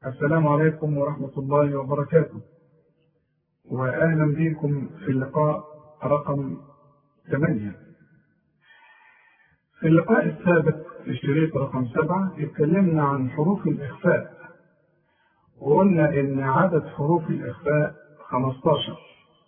السلام عليكم ورحمة الله وبركاته وأهلا بكم في اللقاء رقم 8 في اللقاء السابق في الشريط رقم 7 اتكلمنا عن حروف الإخفاء وقلنا إن عدد حروف الإخفاء 15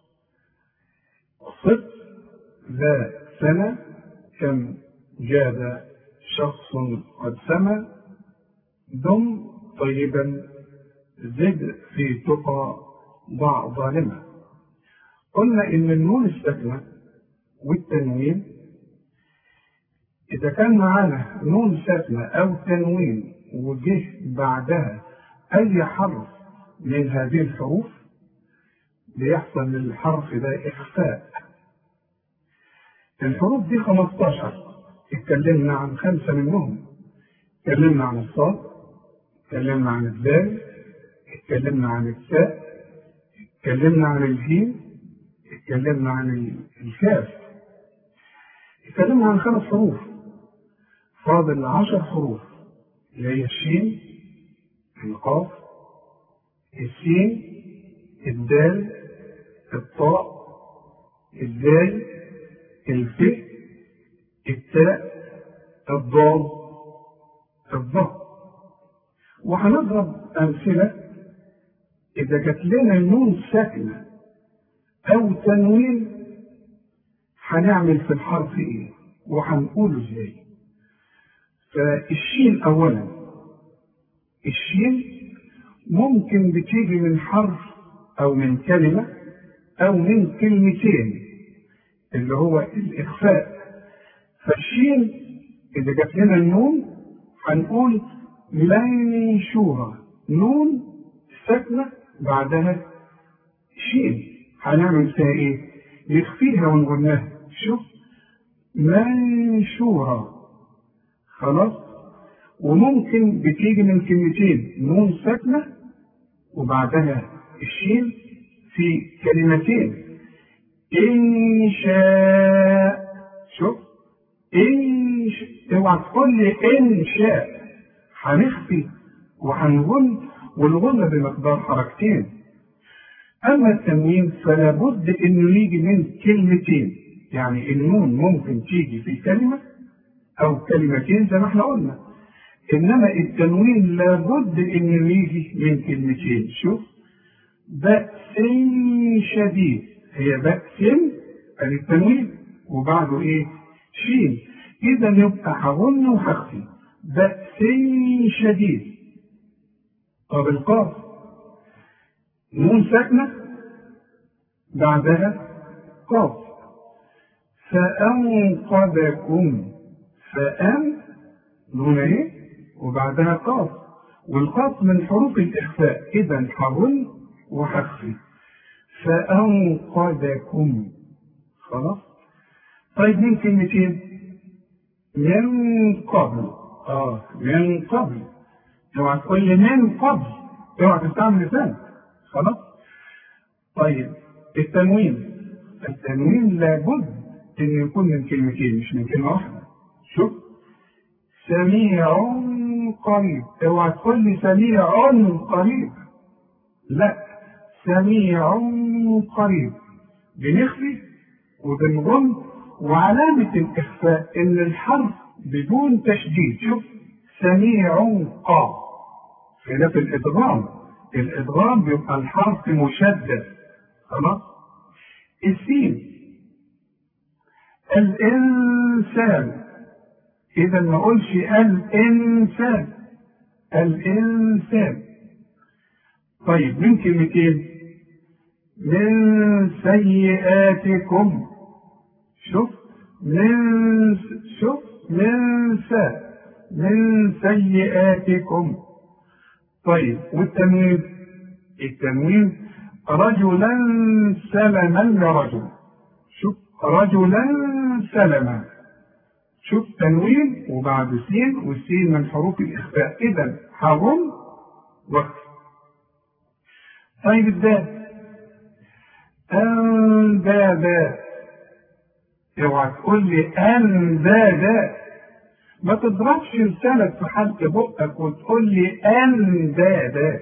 صف ذا سنة كم جاد شخص قد سمى دم طيبا زد في تقى ضع ظالما قلنا ان النون الساكنه والتنوين اذا كان معانا نون ساكنه او تنوين وجه بعدها اي حرف من هذه الحروف بيحصل للحرف ده اخفاء الحروف دي 15 اتكلمنا عن خمسه منهم اتكلمنا عن الصاد اتكلمنا عن الدال اتكلمنا عن التاء اتكلمنا عن الجيم اتكلمنا عن الكاف اتكلمنا عن خمس حروف فاضل عشر حروف اللي هي الشين القاف السين الدال الطاء الزاي الف التاء الضاد الضاء وهنضرب أمثلة إذا جات لنا النون ساكنة أو تنوين هنعمل في الحرف إيه؟ وهنقوله إزاي؟ فالشين أولا الشين ممكن بتيجي من حرف أو من كلمة أو من كلمتين اللي هو الإخفاء فالشين إذا جات لنا النون هنقول منشورة نون ساكنة بعدها شين هنعمل فيها ايه؟ نخفيها ونقول لها شوف منشورة خلاص وممكن بتيجي من كلمتين نون ساكنة وبعدها الشين في كلمتين إن شاء شوف إن شاء اوعى تقول لي إن شاء هنخفي وهنغل والغل بمقدار حركتين أما التنوين فلا بد إنه يجي من كلمتين يعني النون ممكن تيجي في كلمة أو كلمتين زي ما احنا قلنا إنما التنوين لابد إنه يجي من كلمتين شوف بأس شديد هي بأس التنوين وبعده إيه؟ شين إذا يبقى هغن وهخفي بأس شديد طب القاف نون ساكنة بعدها قاف فأنقذكم فأن نون ايه وبعدها قاف والقاف من حروف الإخفاء إذا هغن وهخفي فأنقذكم خلاص طيب من كلمتين من قبل اه من قبل اوعى تقول لي من قبل اوعى تستعمل لسان خلاص طيب التنوين التنوين لابد ان يكون من كلمتين مش من كلمه واحده شوف سميع قريب اوعى تقول لي سميع قريب لا سميع قريب بنخفي وبنغم وعلامة الإخفاء إن الحرف بدون تشديد شوف سميع قا خلاف الإدغام الإدغام بيبقى الحرف مشدد خلاص السين الإنسان إذا ما أقولش الإنسان الإنسان طيب من كلمتين من سيئاتكم شوف من شوف من سا من سيئاتكم طيب والتنوين التنوين رجلا سلما لرجل شوف رجلا سلما شوف تنوين وبعد سين والسين من حروف الإخفاء إذا حرم وقت طيب الدال أندادا اوعى تقول لي أندادا ما تضربش لسانك في حلق بقك وتقول لي ان دا دا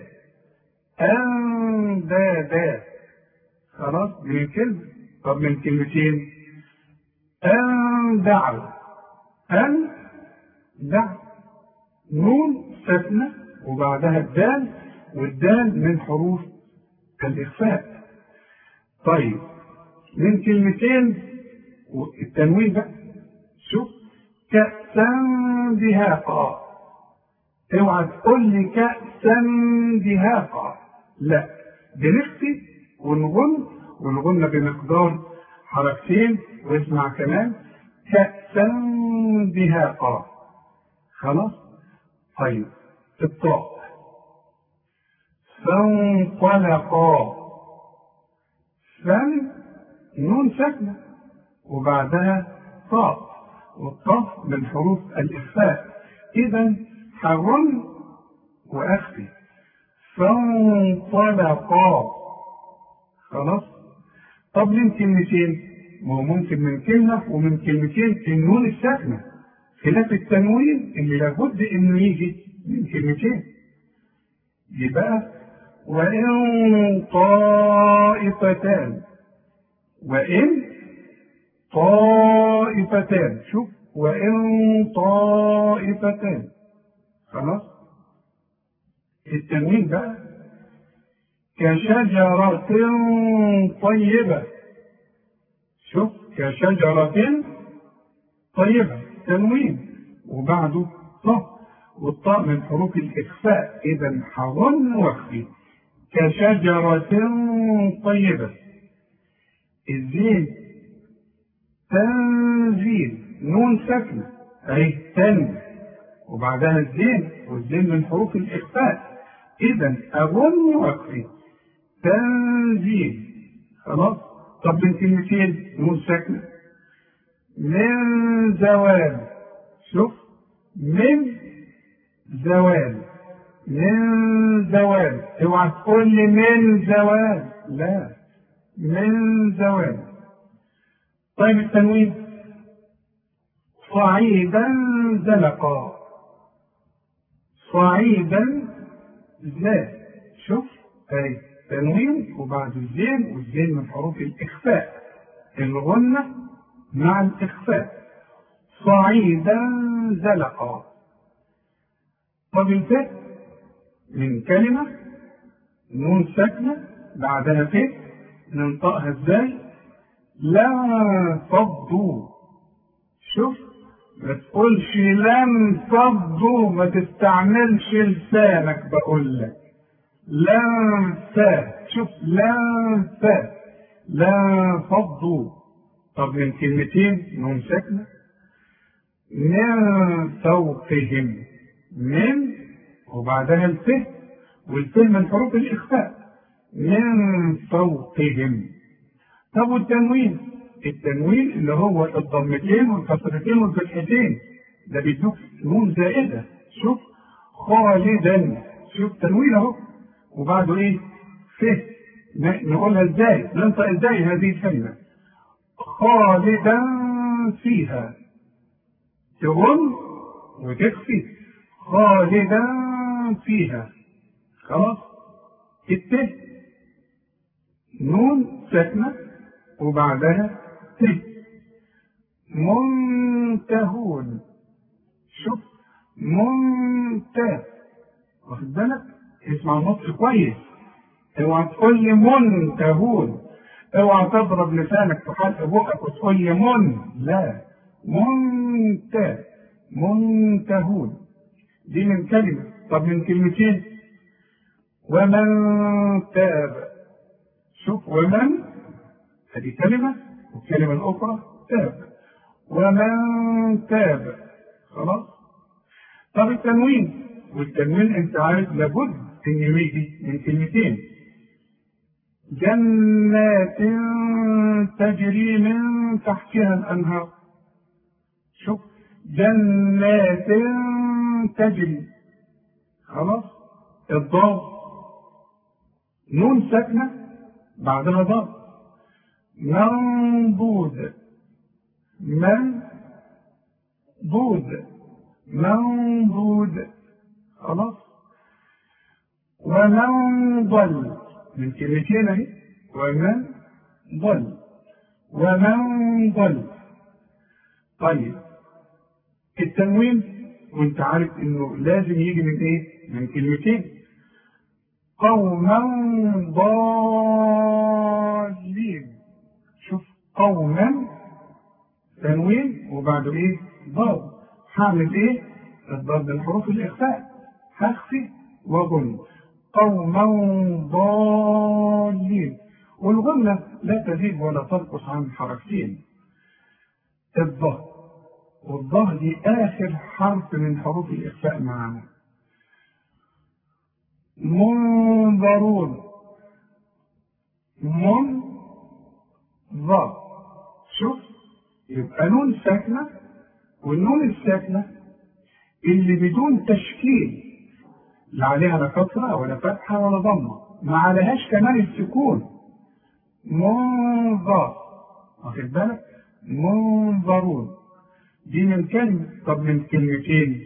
ان دا دا خلاص دي من كلمة طب من كلمتين ان دعوا ان دعوا نون ساكنة وبعدها الدال والدال من حروف الإخفاء طيب من كلمتين التنوين بقى شوف كأسا دهاقا اوعى تقول لي كأسا دهاقا لا بنخفي ونغن ونغن بمقدار حركتين واسمع كمان كأسا دهاقا خلاص طيب الطاء فانطلقا فن نون ساكنه وبعدها طاء والطاء من حروف الإخفاء إذا هرن وأخفي فانطلقا خلاص طب من كلمتين ما هو ممكن من كلمة ومن كلمتين النون الساكنة خلاف التنوين اللي لابد انه يجي من كلمتين يبقى وإن طائفتان وإن طائفتان شوف وإن طائفتان خلاص التنوين بقى كشجرة طيبة شوف كشجرة طيبة تنوين وبعده طاء والطاء من حروف الإخفاء إذا حظن واخفي كشجرة طيبة الزين تنزيل نون ساكنة أي تن وبعدها الزين والزين من حروف الإخفاء إذا أظن واخفي تنزيل خلاص طب من كلمتين نون ساكنة من زوال شوف من زوال من زوال اوعى تقول لي من زوال لا من زوال طيب التنوين صعيدا زلقا صعيدا لا شوف اي تنوين وبعد الزين والزين من حروف الاخفاء الغنة مع الاخفاء صعيدا زلقا طب الفاء من كلمة نون ساكنة بعدها ف ننطقها ازاي؟ لا فضوا شوف ما تقولش لن فضوا ما تستعملش لسانك بقول لك لن فا شوف لن فا لا فضوا طب من كلمتين نون ساكنة من فوقهم من وبعدها الف والف من حروف الإخفاء من فوقهم طب والتنوين التنوين اللي هو الضمتين والكسرتين والفتحتين ده بيدوك نون زائدة شوف خالدا شوف تنوين اهو وبعده ايه ف نقولها ازاي ننطق ازاي هذه الكلمة خالدا فيها تغن وتخفي خالدا فيها خلاص الت نون ساكنة وبعدها ت منتهون شوف منته واخد بالك اسمع النطق كويس اوعى تقول لي منتهون اوعى تضرب لسانك في حلق بقك وتقول لي من لا منته منتهون دي من كلمة طب من كلمتين ومن تاب شوف ومن هذه كلمة والكلمة الأخرى تاب ومن تاب خلاص طب التنوين والتنوين انت عارف لابد ان يجي من كلمتين جنات تجري من تحتها الانهار شوف جنات تجري خلاص الضاد نون ساكنة بعدها ضاد منضود من ضود منضود خلاص ومن ضل من كلمتين اهي ومن ضل ومن ضل طيب التنوين وانت عارف انه لازم يجي من ايه؟ من كلمتين قوما ضالين شوف قوما تنوين وبعده ايه؟ ضاد هعمل ايه؟ الضاد من حروف الاخفاء هخفي وغن قوما ضالين والغنة لا تزيد ولا تنقص عن حركتين الضاد والضاد دي آخر حرف من حروف الإخفاء معنا منظرون من ضاد شوف يبقى نون ساكنة والنون الساكنة اللي بدون تشكيل لا عليها لا كسرة ولا فتحة ولا ضمة ما عليهاش كمان السكون منظر واخد بالك منظرون دي من كلمة طب من كلمتين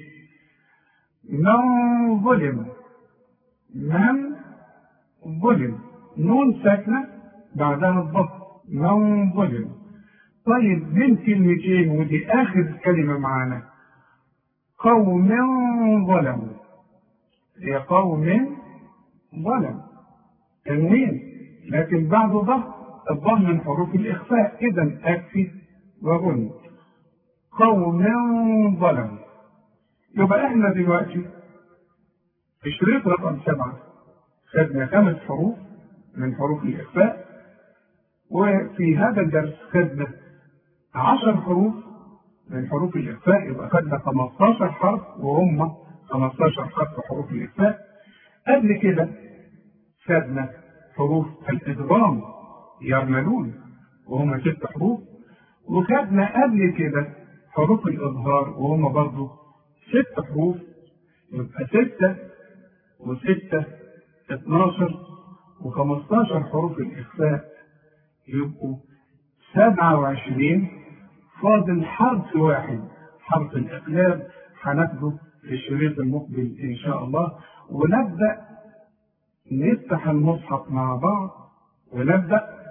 من ظلم من ظلم نون ساكنة بعدها الضبط من ظلم طيب من كلمتين ودي آخر كلمة معانا قوم ظلموا هي قوم ظلم تنوين لكن بعد ضغط الضم من حروف الإخفاء إذا أكفي وغن قوم ظلموا يبقى احنا دلوقتي في شريط رقم سبعة خدنا خمس حروف من حروف الإخفاء وفي هذا الدرس خدنا عشر حروف من حروف الإخفاء يبقى خدنا 15 حرف وهم 15 حرف حروف الإخفاء قبل كده خدنا حروف الإدغام يعملون وهم ست حروف وخدنا قبل كده حروف الإظهار وهم برضو ست حروف يبقى ستة وستة 12 و15 حروف الإخفاء يبقوا 27 فاضل حرف واحد حرف الإقلاب هناخده في الشريط المقبل إن شاء الله ونبدأ نفتح المصحف مع بعض ونبدأ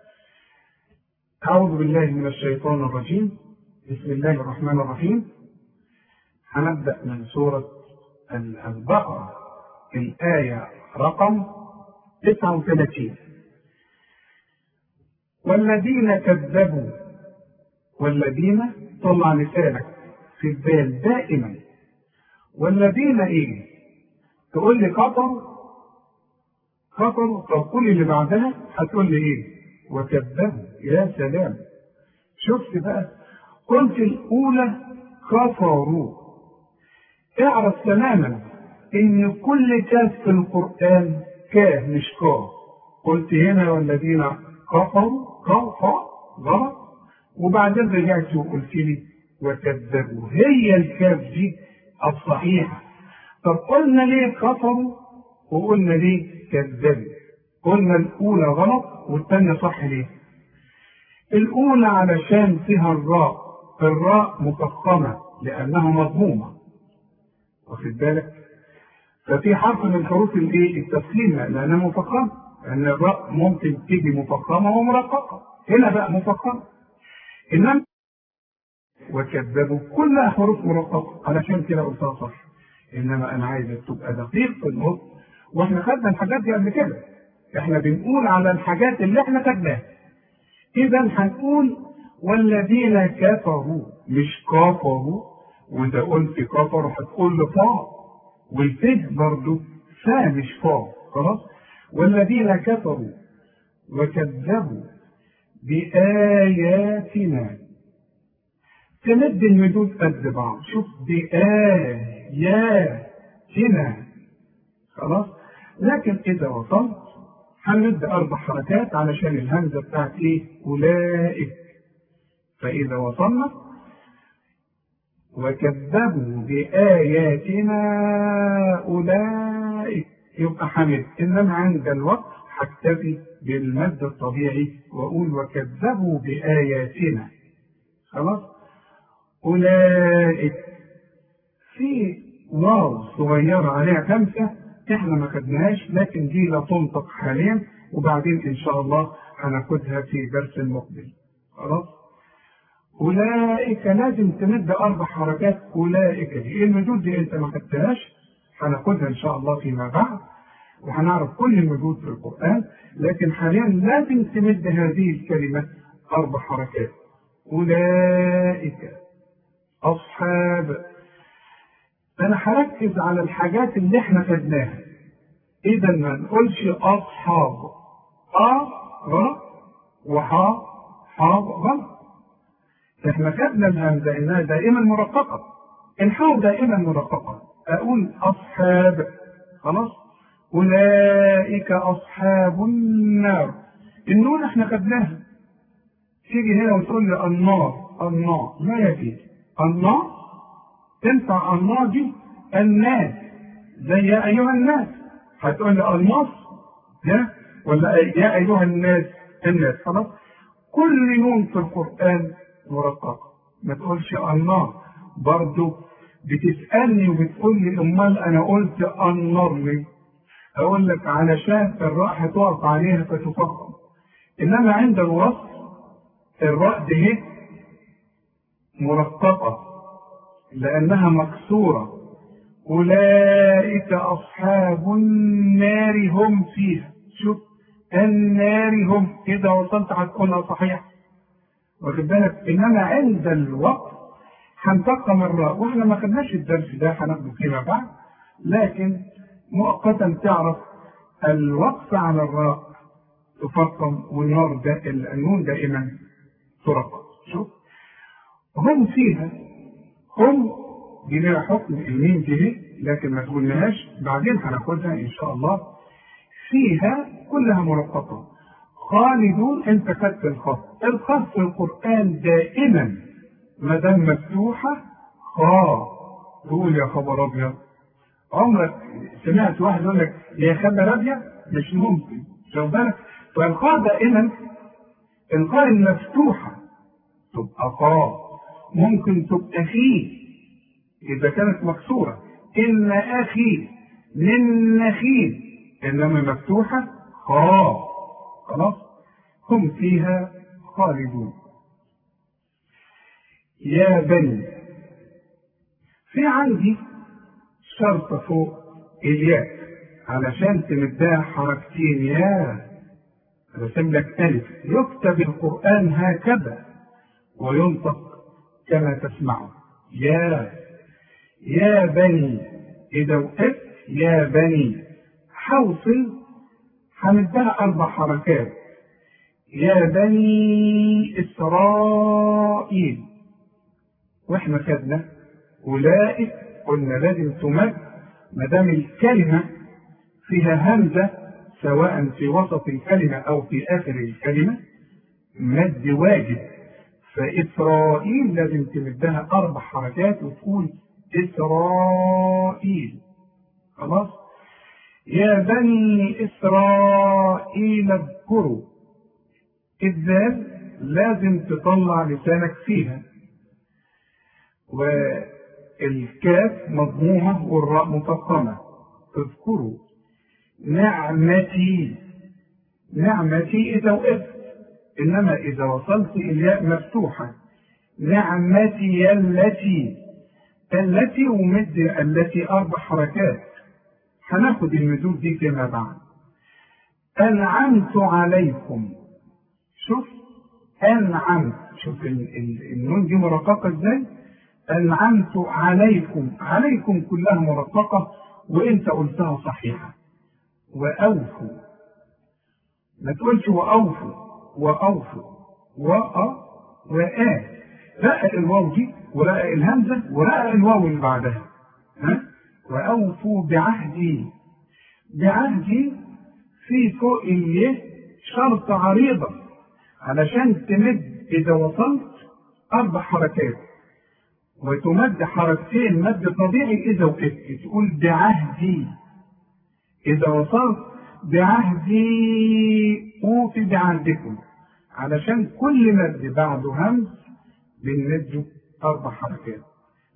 أعوذ بالله من الشيطان الرجيم بسم الله الرحمن الرحيم هنبدأ من سورة البقرة الآية رقم 39 والذين كذبوا والذين طلع لسانك في البال دائما والذين ايه تقول لي كفروا كفروا طب قول اللي بعدها هتقول لي ايه وكذبوا يا سلام شفت بقى قلت الاولى كفروا اعرف تماما ان كل كاف في القران كاف مش كاف قلت هنا والذين كفروا كفر غلط وبعدين رجعت وقلت لي وكذبوا هي الكاف دي الصحيحه طب قلنا ليه كفروا وقلنا ليه كذبوا قلنا الاولى غلط والثانيه صح ليه الاولى علشان فيها الراء الراء مفخمه لانها مضمومه واخد بالك ففي حرف من حروف الايه التفخيم لانها مفخمه لان الراء ممكن تيجي مفخمه ومرققه هنا بقى مفخمه انما وكذبوا كلها حروف مرققه علشان كده قلتها صح انما انا عايزك تبقى دقيق في النطق واحنا خدنا الحاجات دي قبل كده احنا بنقول على الحاجات اللي احنا خدناها اذا هنقول والذين كفروا مش كفروا وده قلت كفروا هتقول له فا والفه برضه فا مش فا خلاص والذين كفروا وكذبوا بآياتنا تمد المدود قد بعض شوف بآياتنا خلاص لكن إذا وصلت هنمد أربع حركات علشان الهمزة بتاعت إيه؟ أولئك فإذا وصلنا وكذبوا بآياتنا أولئك يبقى حمد إنما عند الوقت هكتفي بالمد الطبيعي وأقول وكذبوا بآياتنا خلاص أولئك في واو صغيرة عليها خمسة احنا ما خدناهاش لكن دي لا تنطق حاليا وبعدين ان شاء الله هناخدها في درس المقبل خلاص اولئك لازم تمد اربع حركات اولئك دي المدود دي انت ما خدتهاش هناخدها ان شاء الله فيما بعد وهنعرف كل المدود في القران لكن حاليا لازم تمد هذه الكلمه اربع حركات اولئك اصحاب انا هركز على الحاجات اللي احنا خدناها اذا ما نقولش اصحاب ا غلط وحا حا غلط احنا خدنا الهمزه انها دائما مرققه الحاء دائما مرققه اقول اصحاب خلاص اولئك اصحاب النار النون احنا خدناها تيجي هنا وتقول لي النار النار لا يجوز النار تنفع النار دي الناس زي يا ايها الناس هتقول لي الناس ها ولا يا ايها الناس الناس خلاص كل نون في القران مرققه ما تقولش النار برضو بتسالني وبتقول لي امال انا قلت النار ليه اقول لك علشان الراء هتقف عليها فتفخم انما عند الوصف الراء دي مرققه لأنها مكسورة أولئك أصحاب النار هم فيها شوف النار هم إذا وصلت هتقولها صحيح واخد بالك إنما عند الوقت هنفخم الراء وإحنا ما خدناش الدرس ده هناخده فيما بعد لكن مؤقتا تعرف الوقف على الراء تفخم والنار ده النون دائما ترقق شوف هم فيها هم دي لها حكم الميم دي لكن ما تقولناهاش بعدين هناخدها ان شاء الله فيها كلها مرققه خالدون انت خدت الخط الخط في القران دائما ما دام مفتوحه خا تقول يا خبر ابيض عمرك سمعت واحد يقول لك يا خبر ابيض مش ممكن خد بالك فالخاء دائما الخاء المفتوحه تبقى خاء ممكن تبقى فيه إذا كانت مكسورة إن أخي من نخيل إنما مفتوحة خا خلاص هم فيها خالدون يا بني في عندي شرط فوق الياء علشان تمدها حركتين يا رسم لك ألف يكتب القرآن هكذا وينطق كما تسمعه يا يا بني إذا وقفت يا بني حوصل هندها أربع حركات يا بني إسرائيل وإحنا خدنا أولئك قلنا لازم تمد ما دام الكلمة فيها همزة سواء في وسط الكلمة أو في آخر الكلمة مد واجب فإسرائيل لازم تمدها أربع حركات وتقول إسرائيل خلاص يا بني إسرائيل اذكروا الذال لازم تطلع لسانك فيها والكاف مضمومة والراء مفخمة اذكروا نعمتي نعمتي إذا وقفت إنما إذا وصلت الياء مفتوحة نعمتي التي التي ومد التي أربع حركات هناخد المدود دي فيما بعد أنعمت عليكم شوف أنعمت شوف النون دي مرققة ازاي أنعمت عليكم عليكم كلها مرققة وأنت قلتها صحيحة وأوفوا ما تقولش وأوفوا وأوفوا وأ وآ لا الواو دي ولا الهمزة ولا الواو اللي بعدها ها وأوفوا بعهدي بعهدي في فوق اليه شرط عريضة علشان تمد إذا وصلت أربع حركات وتمد حركتين مد طبيعي إذا وقفت تقول بعهدي إذا وصلت بعهدي أوفي بعهدكم علشان كل مد بعده همز بنمده أربع حركات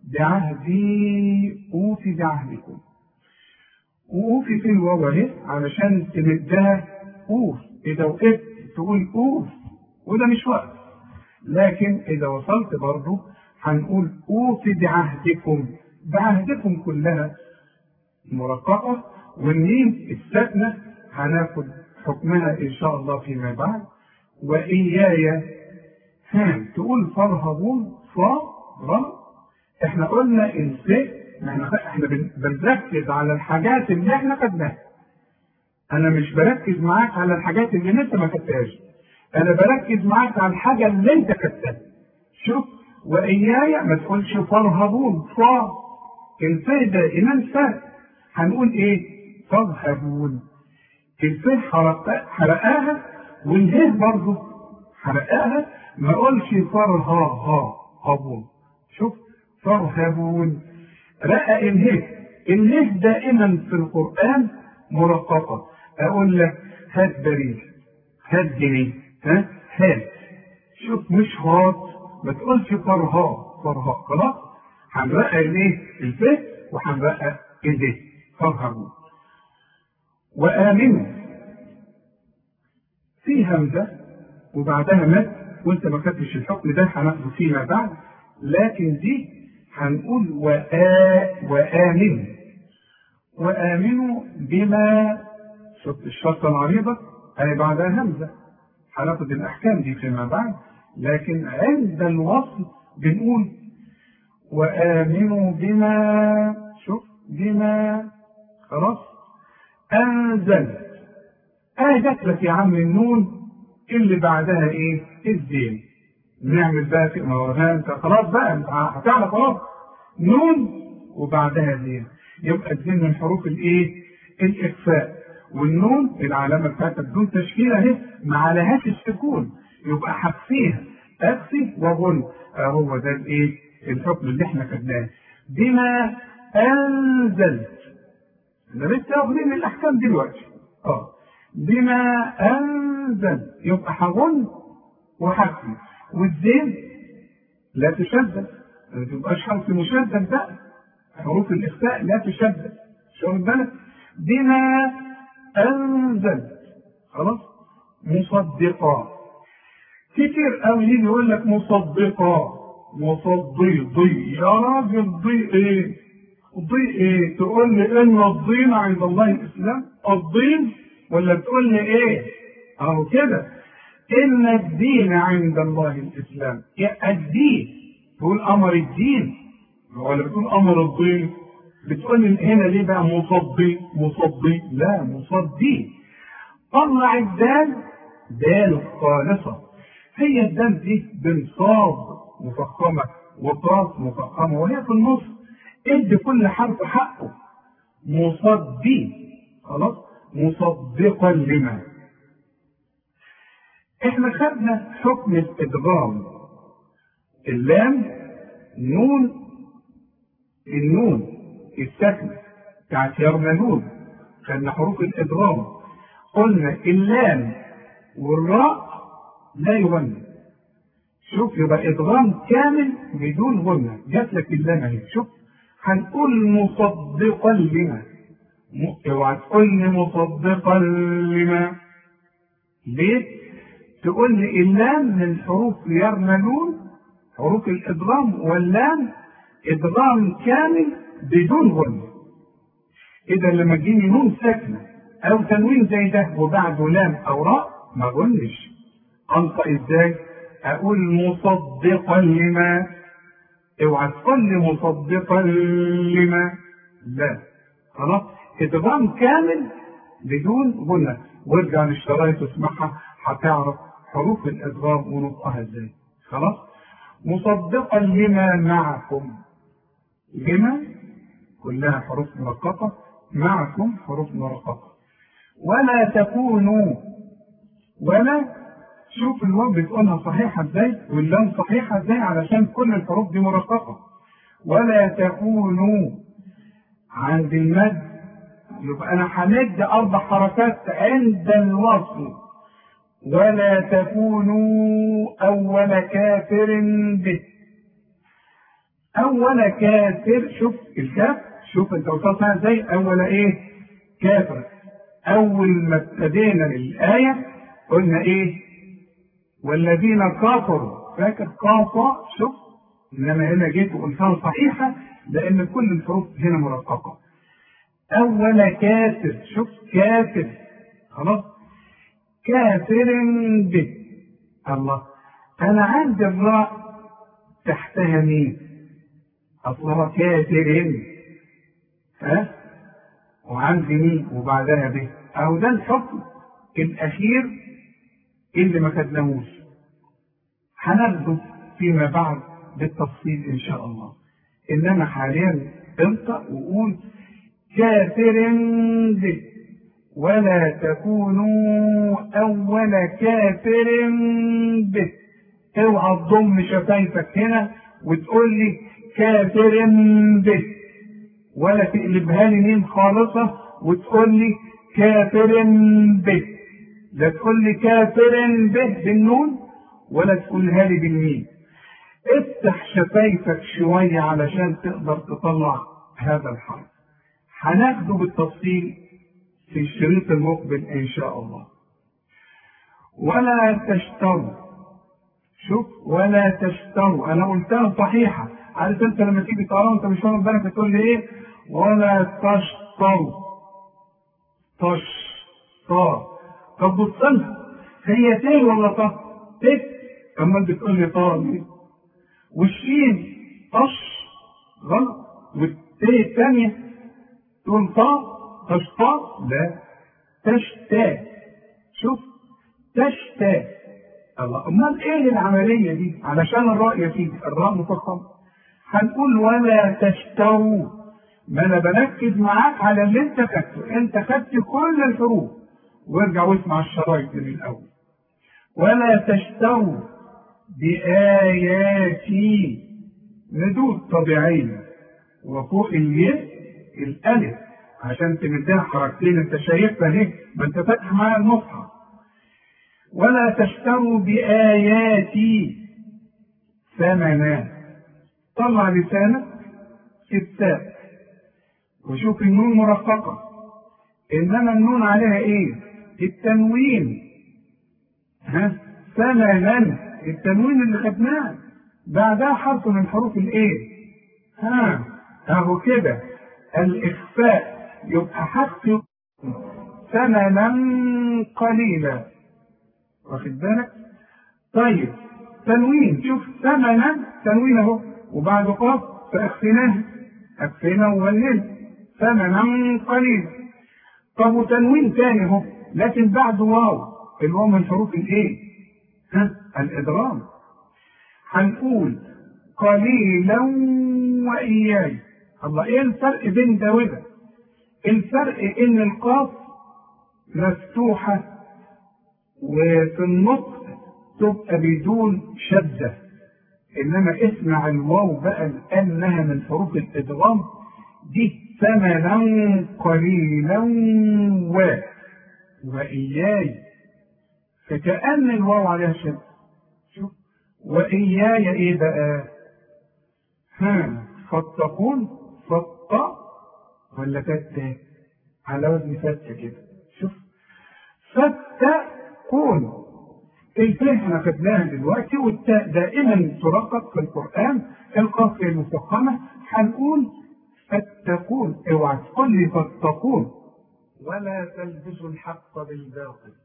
بعهدي أوفي بعهدكم وأوفي في الواو اهي علشان تمدها أوف إذا وقفت تقول أوف وده مش وقت لكن إذا وصلت برضه هنقول أوفي بعهدكم بعهدكم كلها مرققة والميم الساكنة هناخد حكمها إن شاء الله فيما بعد وإياي ها تقول فرهبون فا را احنا قلنا الف احنا احنا بنركز على الحاجات اللي احنا خدناها انا مش بركز معاك على الحاجات اللي انت ما خدتهاش انا بركز معاك على الحاجه اللي انت خدتها شوف واياي ما تقولش فرهبون فا الف دائما فا هنقول ايه فارهبون الف حرقاها والهيه برضه حرقاها ما اقولش فرها ها هبون شوف فارهبون رقق الهيه الهيه دائما في القرآن مرققة أقول لك هات بريد هات جنيه ها هات شوف مش هات ما تقولش فرها فرها خلاص هنرقق الايه الفه وهنرقق الايه فارهبون وآمنوا في همزة وبعدها مد وانت ما خدتش الحكم ده هناخده فيما بعد لكن دي هنقول وآ وآمنوا وآمنوا بما شفت الشرطة العريضة أي بعدها همزة هناخد الأحكام دي فيما بعد لكن عند الوصل بنقول وآمنوا بما شوف بما خلاص أنزل آه جات لك يا عم النون اللي بعدها إيه؟ الزين نعمل بقى في ما انت خلاص بقى انت هتعرف خلاص نون وبعدها زين يبقى الزين من حروف الايه؟ الاخفاء والنون العلامه بتاعتك بدون تشكيل اهي ما عليهاش السكون يبقى حذفيها اخفي وغن هو ده الايه؟ الحكم اللي احنا خدناه بما انزلت ده لسه واخدين الاحكام دلوقتي اه بما انزل يبقى هغن وحذفي والزين لا تشدد ما تبقاش حرف مشدد بقى حروف الاخفاء لا تشدد شوف بالك بما انزل خلاص مصدقا كتير قوي يجي يقول لك مصدقا مصدي ضي يا راجل ضي ايه ضي ايه تقول لي ان الضين عند الله الاسلام الضين ولا تقول لي ايه اهو كده ان الدين عند الله الاسلام يا الدين تقول امر الدين ولا بتقول امر الدين بتقول لي هنا ليه بقى مصدي مصدي لا مصدي طلع الدال دال خالصه هي الدال دي بنصاب مفخمه وطاس مفخمه وهي في النص ادي كل حرف حقه مصدي خلاص مصدقا لما احنا خدنا حكم الادغام اللام نون النون الساكنه بتاعت يرملون خدنا حروف الادغام قلنا اللام والراء لا يغنى شوف يبقى ادغام كامل بدون غنى جات لك اللام اهي شوف هنقول مصدقا لما اوعى تقول لي مصدقا لما ليه؟ تقول لي اللام من حروف يرملون حروف الادغام واللام ادغام كامل بدون غنى اذا لما تجيني نون ساكنه او تنوين زي ده وبعده لام او راء ما اغنش انطق ازاي اقول مصدقا لما اوعى تقول لي مصدقا لما لا خلاص ادغام كامل بدون غنى وارجع للشرايط واسمعها هتعرف حروف الادغام ونطقها ازاي خلاص مصدقا لما معكم لما كلها حروف مرققة معكم حروف مرققة ولا تكونوا ولا شوف الواو بتقولها صحيحة ازاي واللام صحيحة ازاي علشان كل الحروف دي مرققة ولا تكونوا عند المد يبقى انا همد اربع حركات عند الوصل ولا تكونوا اول كافر به أول كافر شوف الكاف شوف أنت وصلتها إزاي أول إيه كافر أول ما ابتدينا الآية قلنا إيه والذين كفروا فاكر قاطع شوف إنما هنا جيت وقلتها صحيحة لأن كل الحروف هنا مرققة أول كافر شوف كافر خلاص كافر به الله أنا عندي الراء تحتها مين؟ أصلها كافر ها؟ وعندي مين وبعدها به أو ده الحكم الأخير اللي ما خدناهوش هناخده فيما بعد بالتفصيل إن شاء الله إنما حاليا انطق وقول كافر به ولا تكونوا أول كافر به اوعى تضم شفايفك هنا وتقول لي كافر به ولا تقلبها لي ميم خالصة وتقول لي كافر به لا تقول لي كافر به بالنون ولا تقولها لي بالميم افتح شفايفك شوية علشان تقدر تطلع هذا الحرف هناخده بالتفصيل في الشريط المقبل ان شاء الله ولا تشتروا شوف ولا تشتروا انا قلتها صحيحه عارف انت لما تيجي تقرا وانت مش فاهم بالك تقول لي ايه ولا تشتروا تش طا طب بص لها هي ت ولا ط ت اما بتقول لي طا ليه والشين طش غلط والت الثانيه تقول طا تشطى لا تشتا شوف تشتا الله امال ايه العمليه دي علشان الراء يا سيدي الراء مفخم هنقول ولا تشتروا ما انا بركز معاك على اللي انت خدته انت خدت كل الحروف وارجع واسمع الشرايط من الاول ولا تشتروا بآياتي ندود طبيعية وفوق الياء الألف عشان تمدها حركتين انت شايفها اهي ما انت فاتح معايا المصحف ولا تشتروا بآياتي ثمنا طلع لسانك في التاء وشوف النون مرققة إنما النون عليها إيه؟ التنوين ها ثمنا التنوين اللي خدناه بعدها حرف من حروف الإيه؟ ها أهو كده الإخفاء يبقى حق ثمنا قليلا واخد بالك طيب تنوين شوف ثمنا تنوين اهو وبعد قاف فاخفناه اخفنا وولل ثمنا قليلا طب وتنوين تاني اهو لكن بعد واو الواو من حروف الايه؟ ها الادغام هنقول قليلا واياي الله ايه الفرق بين ده وده؟ الفرق ان القاف مفتوحة وفي النطق تبقى بدون شدة انما اسمع الواو بقى لانها من حروف الادغام دي ثمنا قليلا و واياي فكأن الواو عليها شدة شوف واياي ايه بقى ها فاتقون فاتق ولا فتة على وزن فتة كده شوف فتكون الفاء احنا خدناها دلوقتي والتاء دائما ترقق في القرآن القاف المفخمة هنقول فاتقون اوعى تقول لي فاتقون ولا تلبسوا الحق بالباطل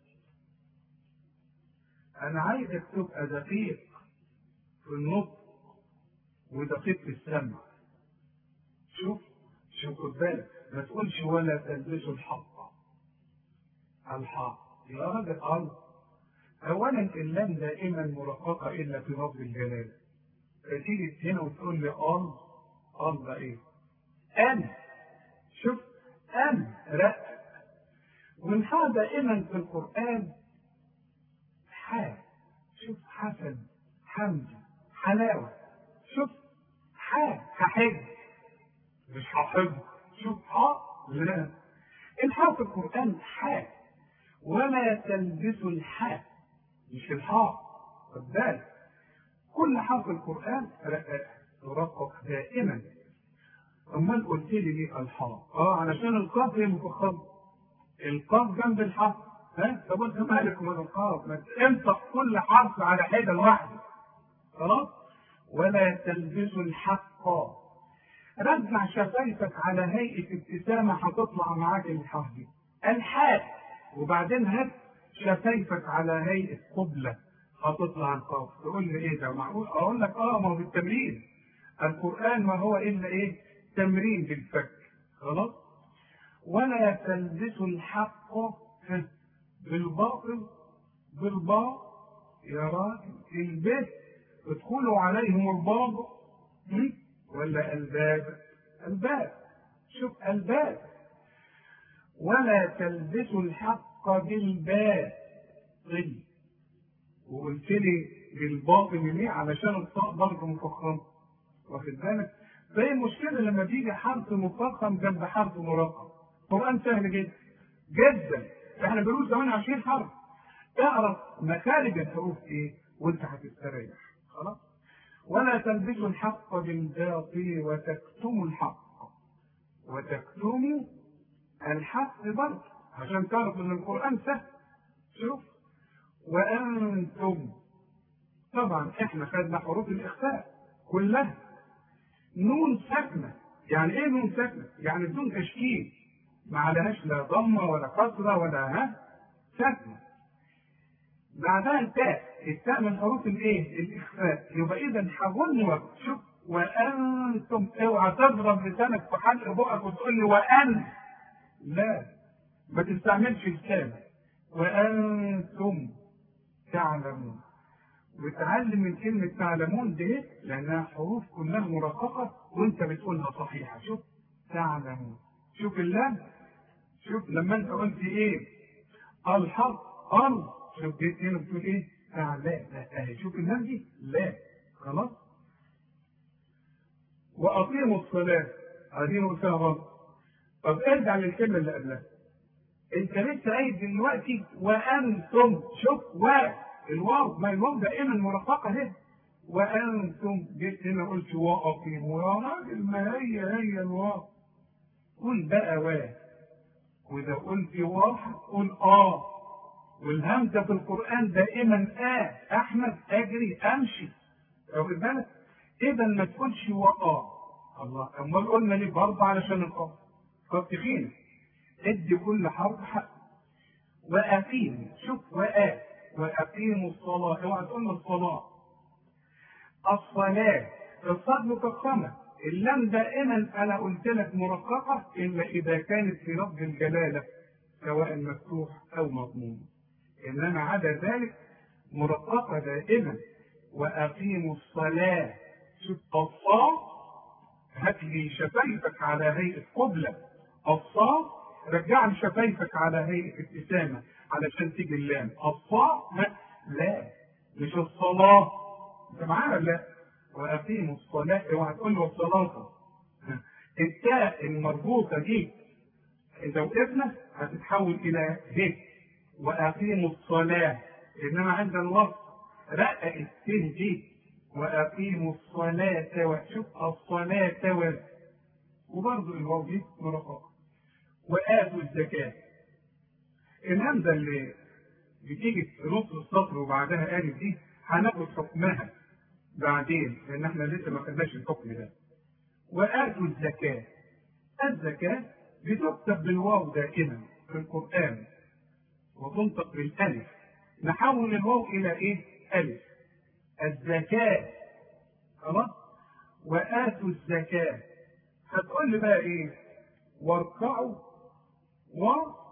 انا عايزك تبقى دقيق في النطق ودقيق في السمع شوف شوف خد بالك ما تقولش ولا تلبسوا الحق الحق يا راجل الله اولا اللام دائما مرققه الا في لفظ الجلال فتيجي هنا وتقول لي اه اه ده ايه ان شوف ان رق والحاء دائما في القران حاء شوف حسن حمد حلاوه شوف حاء هحج مش هحب شوف حاء لا الحاء في القرآن حاء ولا تلبسوا الحاء مش الحاء خد بالك كل حرف في القرآن رقاق ترقق دائما امال قلت لي ليه الحاء اه علشان القاف هي مفخمه القاف جنب الحرف ها طب انت مالك من القاف ما انطق كل حرف على حده لوحده خلاص ولا تلبسوا الحق رجع شفايفك على هيئه ابتسامه هتطلع معاك الحرف دي الحاء وبعدين هات شفايفك على هيئه قبله هتطلع القاف تقول لي ايه ده معقول اقول لك اه ما هو بالتمرين القران ما هو الا ايه تمرين بالفك خلاص ولا تلبسوا الحق بالباطل بالباء يا راجل البيت ادخلوا عليهم الباب ولا الباب الباب شوف الباب ولا تلبسوا الحق بالباطل وقلت لي بالباطل ليه علشان الطاء برضه مفخم واخد بالك فهي المشكله لما بيجي حرف مفخم جنب حرف مرقم القران سهل جدا جدا احنا بنقول 28 حرف اعرف مخارج الحروف ايه وانت هتستريح خلاص ولا تلبسوا الحق بالباطل وتكتموا الحق وتكتموا الحق برضه عشان تعرف ان القران سهل شوف وانتم طبعا احنا خدنا حروف الاخفاء كلها نون ساكنه يعني ايه نون ساكنه يعني بدون تشكيل ما عليهاش لا ضمه ولا كسره ولا ها ساكنه بعدها التاء التاء من حروف الايه الاخفاء يبقى اذا هغن وقت شوف وانتم اوعى تضرب لسانك في حلق بقك وتقول لي وان لا ما تستعملش الكلمه وانتم تعلمون وتعلم من كلمة تعلمون دي لأنها حروف كلها مرققة وأنت بتقولها صحيحة شوف تعلمون شوف اللام شوف لما أنت قلت إيه الحق ال شوف جيت هنا بتقول إيه تعلم لا أهي شوف اللام دي لا خلاص وأقيموا الصلاة عايزين قلتها برضه طب ارجع للكلمة اللي قبلها انت لسه قايل دلوقتي وانتم شوف و الواو ما الواو دائما مرققه اهي وانتم جيت هنا قلت واقيموا يا راجل ما هي هي الواو قول بقى و واذا قلت واحد قول اه والهمزه في القران دائما اه احمد اجري امشي واخد بالك اذا ما تقولش واه الله امال قلنا ليه برضه علشان القاف قاف تخين ادي كل حرف حق واقيموا شوف وآ واقيموا الصلاه اوعى تقول الصلاه الصلاه الصاد مفخمه اللام دائما انا قلت لك مرققه الا اذا كانت في لفظ الجلاله سواء مفتوح او مضموم انما عدا ذلك مرققه دائما واقيموا الصلاه شوف الصاد هات لي شفايفك على هيئه قبله الصاد رجع لي شفايفك على هيئه ابتسامه علشان تيجي اللام الصاء لا مش الصلاه انت معايا لا واقيموا الصلاه اوعى تقول له الصلاه التاء المربوطه دي اذا وقفنا هتتحول الى ه واقيموا الصلاه انما عند الوصف رقق السين دي واقيموا الصلاه وشوف الصلاه و وبرضه الواو دي مرققه وآتوا الزكاة الهمزة اللي بتيجي في نص السطر وبعدها ألف دي هناخد حكمها بعدين لأن احنا لسه ما خدناش الحكم ده وآتوا الزكاة الزكاة بتكتب بالواو دائما في القرآن وتنطق بالألف نحول الواو إلى إيه؟ ألف الزكاة خلاص وآتوا الزكاة هتقول لي بقى إيه؟ واركعوا و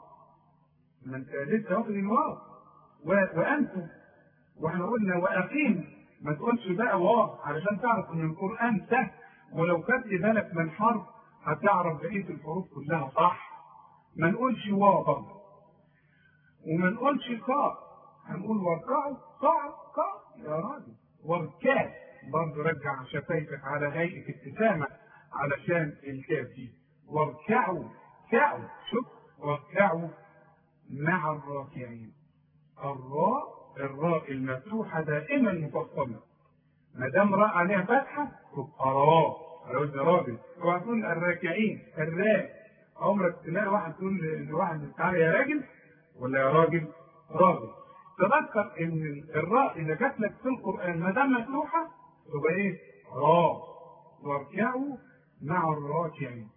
ما انت لسه واخد الواو وانتم واحنا قلنا واقيم ما تقولش بقى واو علشان تعرف ان القران سهل ولو خدت بالك من حرف هتعرف بقيه الحروف كلها صح ما نقولش واو برضه وما نقولش قاف هنقول واركعوا قاع قاع يا راجل واركع برضه رجع شفايفك على هيئه ابتسامه علشان الكاف دي واركعوا كعوا شوف واركعوا مع الراكعين الراء الراء المفتوحة دائما مفصلة ما دام راء عليها فتحه تبقى راء على وزن راجل اوعى تقول الراكعين الراء عمرك تلاقي واحد تقول لواحد تعالى يا راجل ولا يا راجل راجل تذكر ان الراء اذا جات لك في القران ما دام مفتوحه تبقى ايه؟ راء واركعوا مع الراكعين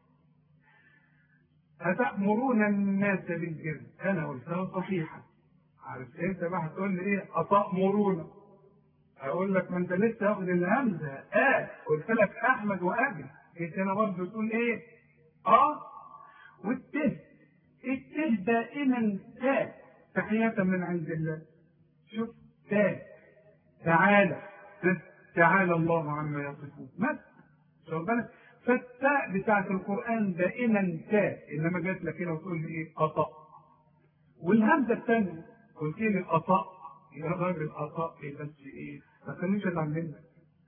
أتأمرون الناس بالبر أنا قلتها صحيحة عارف أنت بقى هتقول لي إيه أتأمرون أقول لك ما أنت لسه واخد الهمزة آه قلت لك أحمد وأبي أنت هنا برضه تقول إيه آه والته الته دائما تاء تحية من عند الله شوف تاء تعالى تعالى الله عما يصفون مثلا شوف بالك فالتاء بتاعت القرآن دائما تاء إنما جات لك هنا وتقول لي إيه أطأ والهمزة الثانية قلت لي أطأ يا راجل أطأ إيه بس إيه ما تخلينيش أزعل منك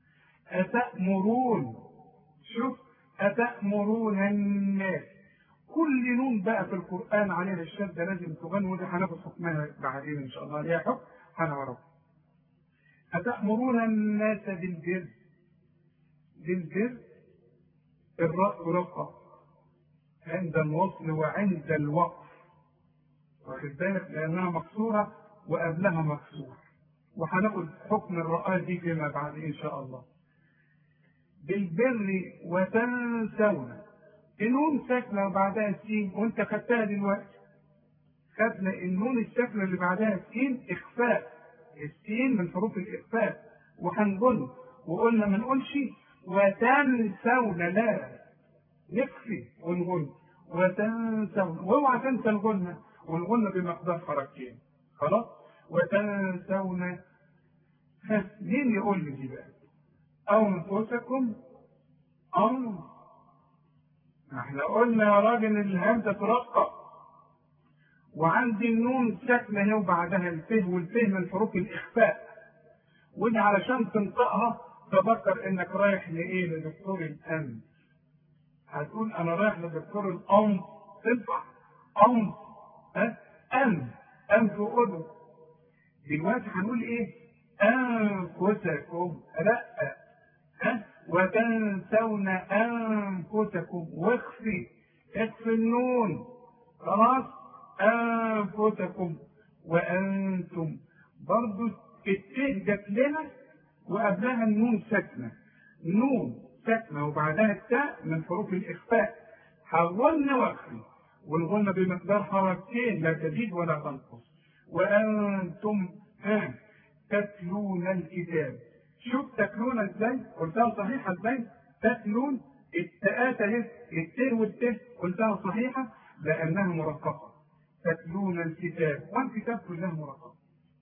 أتأمرون شوف أتأمرون الناس كل نون بقى في القرآن عليها الشدة لازم تغني ودي هناخد حكمها بعدين إن شاء الله ليها حكم هنعرف أتأمرون الناس بالبر بالبر الراء رقة عند الوصل وعند الوقف واخد بالك لأنها مكسورة وقبلها مكسور وهناخد حكم الرآء دي فيما بعد إن شاء الله بالبر وتنسون النون ساكنة وبعدها السين وأنت خدتها دلوقتي خدنا النون الساكنة اللي بعدها السين إخفاء السين من حروف الإخفاء وهنقول وقلنا ما نقولش وتنسون لا نكفي ونقول وتنسون واوعى تنسى الغنة والغنة بمقدار حركتين خلاص وتنسون ها مين يقول لي دي بقى أو أنفسكم أو ما احنا قلنا يا راجل الهمزة ترقق وعندي النون ساكنة هي وبعدها الفه والفه من حروف الإخفاء ودي علشان تنطقها تفكر انك رايح لايه لدكتور الامن هتقول انا رايح لدكتور الامن تنفع امن ها ام ام في اذن دلوقتي هنقول ايه انفسكم لا ها وتنسون انفسكم واخفي اخفي النون خلاص انفسكم وانتم برضو التيه جت لنا وقبلها النون ساكنه نون ساكنه وبعدها التاء من حروف الاخفاء حولنا واخفي والغنى بمقدار حركتين لا تزيد ولا تنقص وانتم ها تتلون الكتاب شوف تتلون ازاي قلتها صحيحه ازاي تتلون التاءات اهي الت والت قلتها صحيحه لانها مرققه تتلون الكتاب والكتاب كلها مرققه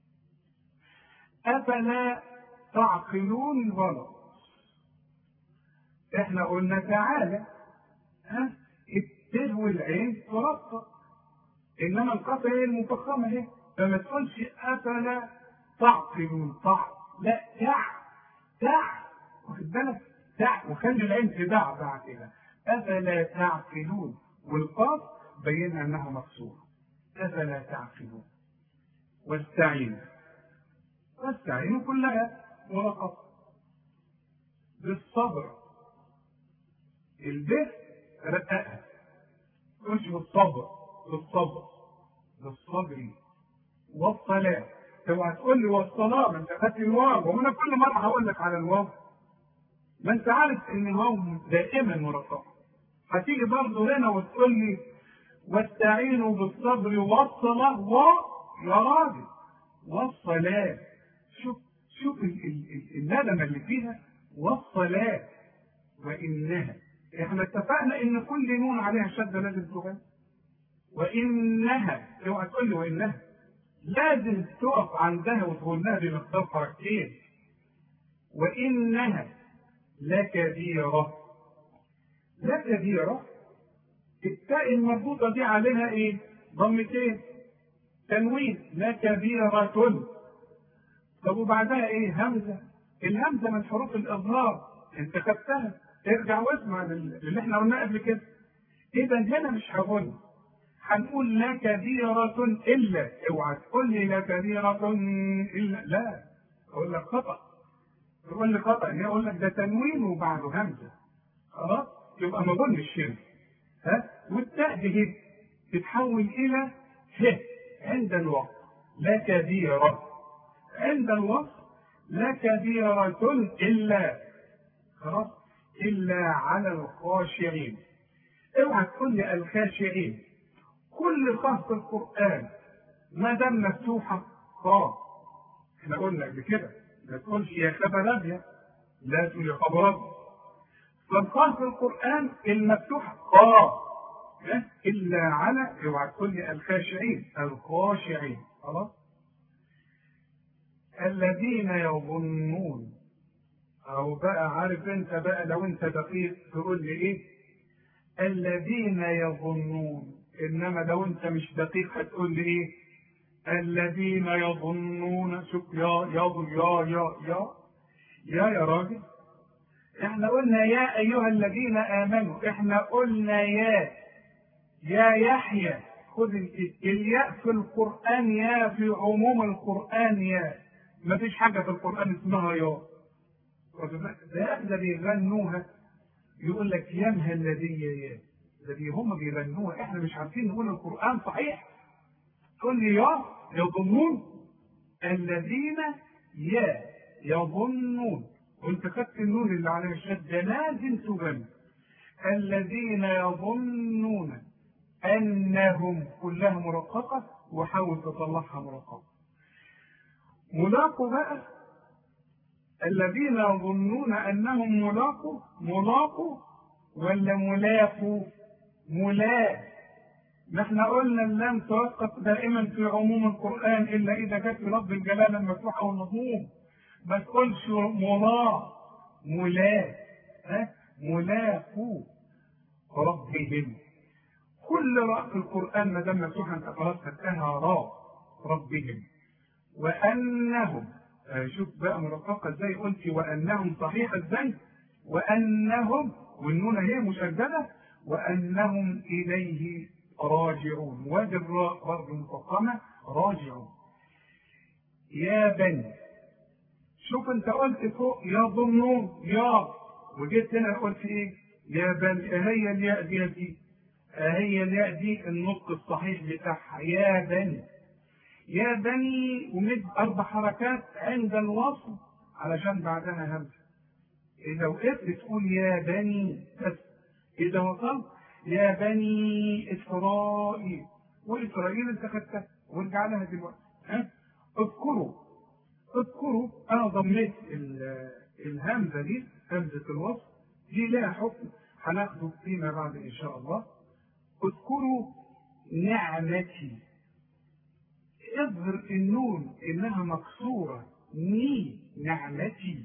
افلا تعقلون غلط احنا قلنا تعالى ها الت والعين ترقق انما القاف هي المفخمه اهي فما تقولش افلا تعقلون تع لا تع تع واخد بالك تع وخلي العين تدعدع كده افلا تعقلون والقاف بينها انها مكسوره افلا تعقلون واستعينوا واستعينوا كلها مرققه بالصبر البه رققها تقولش بالصبر بالصبر بالصبر والصلاة اوعى تقول لي والصلاة ما انت خدت الواو وانا كل مرة هقول لك على الواو ما انت عارف ان الواو دائما مرققة هتيجي برضه هنا وتقول لي واستعينوا بالصبر والصلاة و يا راجل والصلاة شوف شوف الندمة اللي فيها والصلاة وإنها احنا اتفقنا ان كل نون عليها شدة لازم تغني وإنها اوعى تقول لي وإنها لازم تقف عندها وتقولها بمقدار حركتين وإنها لكبيرة لكبيرة التاء المربوطة دي عليها إيه؟ ضمتين تنوين لكبيرة طب وبعدها إيه؟ همزة الهمزة من حروف الإظهار أنت خدتها ارجع واسمع اللي احنا قلناه قبل كده إذا هنا مش هقول هنقول لا كبيرة إلا اوعى تقول لي لا كبيرة إلا لا أقول لك خطأ تقول لي خطأ يقول لك ده تنوين وبعده همزة خلاص يبقى ما ظنش شرك ها والتاء دي تتحول إلى ه عند الوقت لا كبيرة عند الوصف لا كبيرة إلا خلاص إلا على الخاشعين اوعى تقول لي الخاشعين كل خاص في القرآن ما دام مفتوحة خاص احنا قلنا قبل كده ما تقولش يا خبر ابيض لا تقول يا خبر ابيض فالخاص في القرآن المفتوح خاص إلا على اوعى تقول لي الخاشعين الخاشعين خلاص الذين يظنون او بقى عارف انت بقى لو انت دقيق تقول لي ايه الذين يظنون انما لو انت مش دقيق هتقول لي ايه الذين يظنون شوف يا يا يا يا يا يا يا راجل احنا قلنا يا ايها الذين امنوا احنا قلنا يا يا يحيى خذ الياء في القران يا في عموم القران يا ما فيش حاجه في القران اسمها يا ده ده بيغنوها يقول لك يا الذي يا الذي هم بيغنوها احنا مش عارفين نقول القران صحيح تقول لي يا يظنون الذين يا يظنون وانت خدت النون اللي على الشدة لازم تغني الذين يظنون انهم كلها مرققه وحاول تطلعها مرققه ملاقوا بقى الذين يظنون انهم ملاقوا ملاقوا ولا ملاقوا ملاق ما احنا قلنا اللام توقف دائما في عموم القران الا اذا جت في لفظ الجلاله المفتوح او المضموم ما تقولش ملا ملا ها ملاقوا ربهم كل راء في القران ما دام مفتوحه انت خلاص خدتها راء ربهم وانهم شوف بقى مرققه ازاي قلت وانهم صحيح ازاي وانهم والنون هي مشدده وانهم اليه راجعون وادي الراء برضه مفخمه راجعون يا بني شوف انت قلت فوق يظنون يا وجيت هنا قلت ايه يا بني هي الياء دي دي هي الياء دي النطق الصحيح بتاعها يا بني يا بني ومد اربع حركات عند الوصل علشان بعدها همزه اذا وقفت تقول يا بني بس اذا وصلت يا بني اسرائيل واسرائيل انت خدتها وارجع لها دلوقتي ها اذكروا اذكروا انا ضميت الهمزه دي همزه الوصف دي لها حكم هناخده فيما بعد ان شاء الله اذكروا نعمتي اظهر النون انها مكسوره ني نعمتي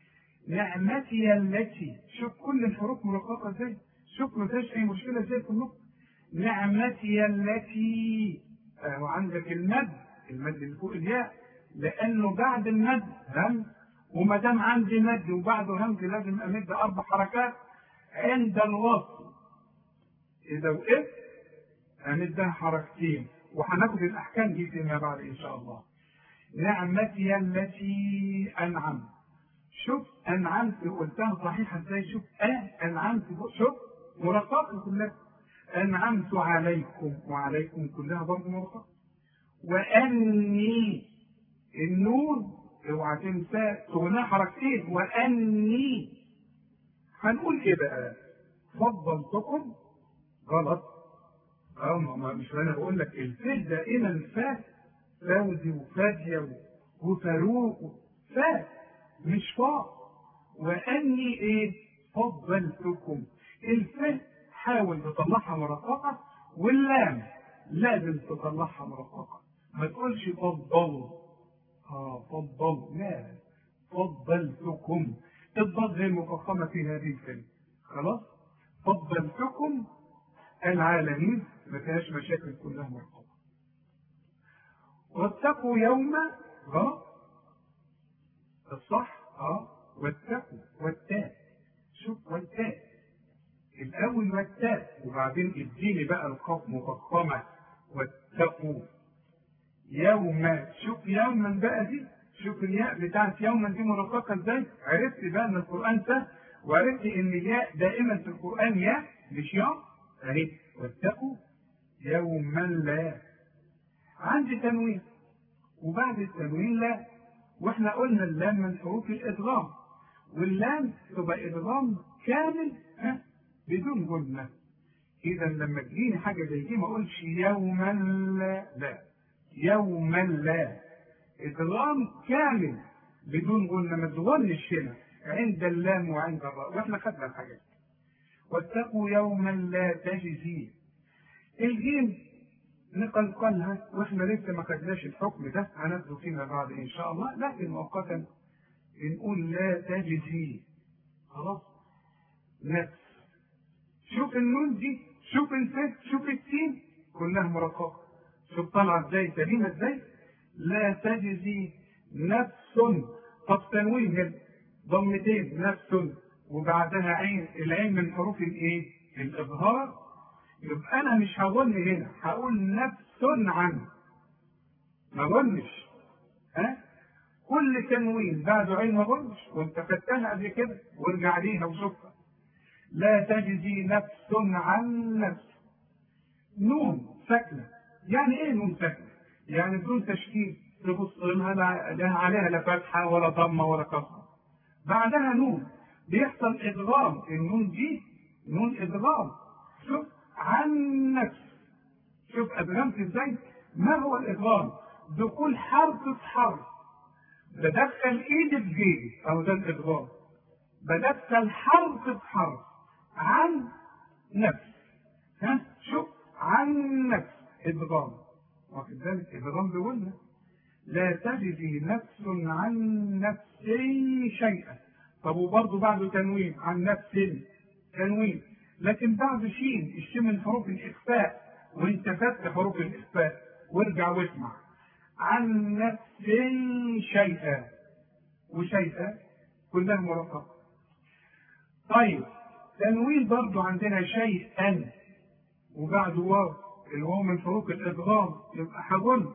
نعمتي التي شوف كل الحروف مرققه ازاي شوف ما فيهاش اي مشكله ازاي في النطق نعمتي التي آه وعندك المد المد اللي فوق الياء لانه بعد المد هم وما دام عندي مد وبعده همز لازم امد اربع حركات عند الوصل اذا وقفت امدها حركتين وهناخد الاحكام دي فيما بعد ان شاء الله نعمتي التي انعمت شوف انعمت قلتها صحيحه ازاي شوف اه انعمت شوف مرققه كلها انعمت عليكم وعليكم كلها برضه مرققه واني النون اوعى تنسى تغنى حركتين واني هنقول ايه بقى فضلتكم غلط اه ما مش انا بقول لك الفه دائما فا فوزي وفاديه وفاروق فا مش فا واني ايه فضلتكم الفه حاول تطلعها مرققه واللام لازم تطلعها مرققه ما تقولش فضل اه فضل لا فضلتكم الضاد هي المفخمه في هذه الكلمه خلاص فضلتكم العالمين ما فيهاش مشاكل كلها مرقبه واتقوا يوم غلط الصح اه واتقوا والتاء شوف والتاء الاول والتاء وبعدين اديني بقى القاف مفخمه واتقوا يوم شوف يوما بقى دي شوف الياء بتاعت يوما دي مرققة ازاي عرفت بقى ان القرآن سهل وعرفت ان الياء دائما في القرآن ياء مش ياء اهي واتقوا يوما لا عندي تنوين وبعد التنوين لا واحنا قلنا اللام من حروف الادغام واللام تبقى ادغام كامل ها بدون جمله اذا لما تجيني حاجه زي دي ما اقولش يوما لا لا يوما لا ادغام كامل بدون غنى ما تغنش هنا عند اللام وعند الراء واحنا خدنا الحاجات دي واتقوا يوما لا تجزي الجيم نقلقلها واحنا لسه ما خدناش الحكم ده هناخده فيما بعد ان شاء الله لكن مؤقتا نقول لا تجزي خلاص نفس شوف النون دي شوف الفت شوف السين كلها مرققه شوف طالعه ازاي سليمه ازاي لا تجزي نفس طب تنوين هنا ضمتين نفس وبعدها عين العين من حروف الايه الاظهار يبقى انا مش هظن هنا هقول نفس عن ما ظنش ها كل تنوين بعده عين ما ظنش وانت خدتها قبل كده وارجع ليها وشوفها لا تجزي نفس عن نفس نون ساكنه يعني ايه نون ساكنه يعني بدون تشكيل تبص لها لا عليها لا فتحه ولا ضمه ولا كسره بعدها نون بيحصل ادغام النون دي نون ادغام شوف عن نفس شوف ادغمت ازاي ما هو الادغام دخول حرف في حرف بدخل ايدي في جيبي او ده الادغام بدخل حرف في حرف عن نفس ها شوف عن نفس ادغام واخد بالك ادغام بيقولنا لا تجزي نفس عن نفس شيئا طب وبرضه بعده تنوين عن نفس تنوين لكن بعد شين الشين من حروف الإخفاء وانت فات حروف الإخفاء وارجع واسمع عن نفس شيئا وشيئا كلها مرققة طيب تنوين برضو عندنا شيئا وبعده واو الواو من حروف الإدغام يبقى حجن